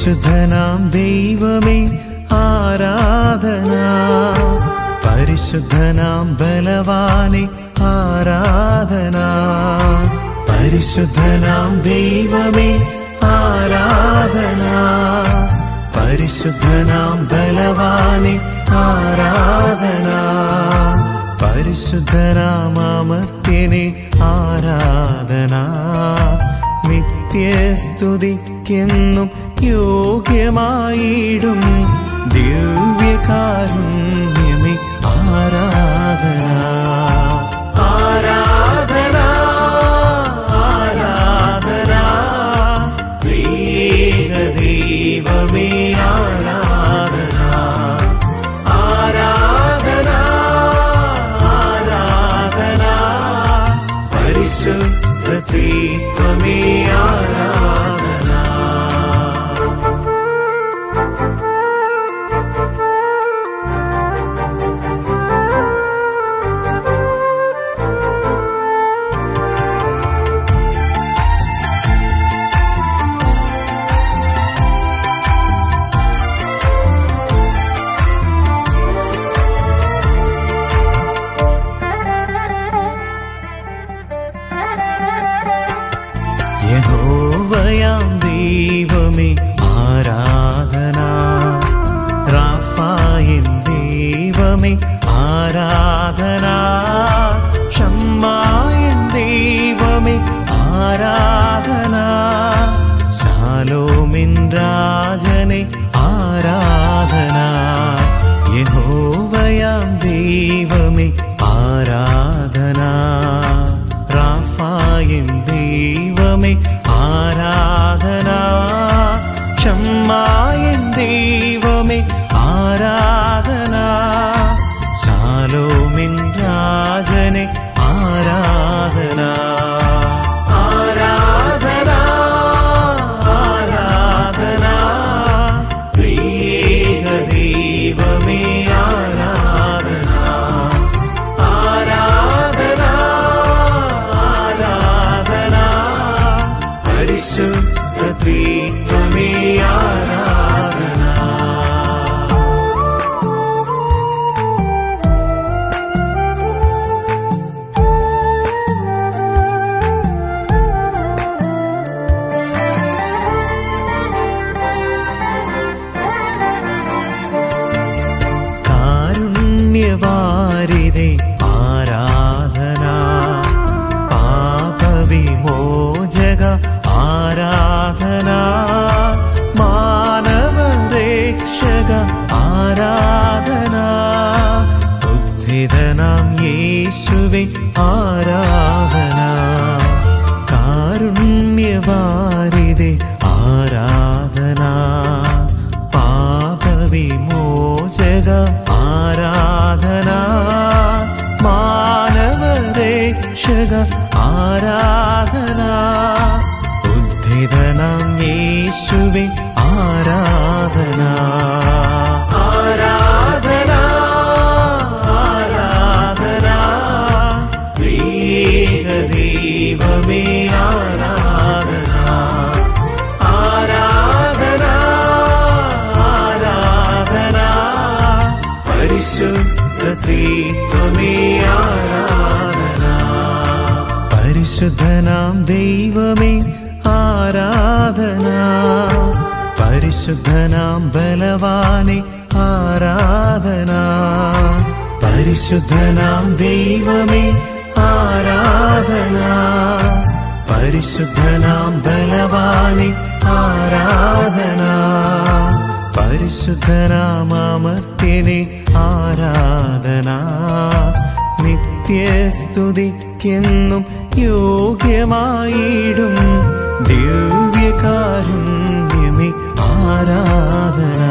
പരിശുദ്ധനാം ദൈവമേ ആരാധന പരിശുദ്ധനാം ബലവാനെ ആരാധന പരിശുദ്ധനാം ദൈവമേ ആരാധന പരിശുദ്ധനാം ബലവാനെ ആരാധന പരിശുദ്ധനാമർത്യനെ ആരാധന നിത്യസ്തുതിക്കെന്നും യോഗ്യമായിടും ദിവ്യകാരുണ്യമേ ആരാധന ആരാധന ആരാധന ദൈവമേ ആരാധന ആരാധന ആരാധന പരിശുദ്ധ ത്രിത്വമേ ആരാധന യഹോവയാം ദൈവമേ ആരാധന റാഫായിൻ ദൈവമേ ആരാധന ഷമ്മായിൻ ദൈവമേ ആരാധന ശാലോമിൻ രാജനെ ആരാധന യഹോവയാം ദൈവമേ ആരാധന റാഫായിൻ ദൈവമേ ആരാധന ഷമ്മായിൻ ദൈവമേ ആരാധന ശാലോമിൻ രാജനെ ആരാധന ആരാധന ആരാധന പ്രിയ ദൈവമേ ആരാധന ആരാധന ആരാധന പരിശുദ്ധ ത്രിത്വമേ ആരാധന കാരുണ്യവാരിതേ ആരാധന പാപവിമോചക ആരാധന മാനവരക്ഷക ആരാധന ഉദ്ധിതനാം യേശുവേ ആരാധന കാരുണ്യവാരിതേ ആരാധന പാപവിമോചക ആരാധന മാനവരക്ഷക ആരാധന ഉദ്ധിതനാം യേശുവേ ആരാധന ആരാധന ആരാധന പ്രിയ ദൈവമേ ആരാധന ആരാധന ആരാധന പരിശുദ്ധ ത്രിത്വമേ ആരാധന പരിശുദ്ധനാം ദൈവമേ ആരാധന പരിശുദ്ധനാം ബലവാനെ ആരാധന പരിശുദ്ധനാം ദൈവമേ ആരാധന പരിശുദ്ധനാം ബലവാനെ ആരാധന പരിശുദ്ധനാമർത്യനെ ആരാധന നിത്യസ്തുതിക്കെന്നും യോഗ്യമായിടും ദിവ്യകാരുണ്യമേ ആരാധന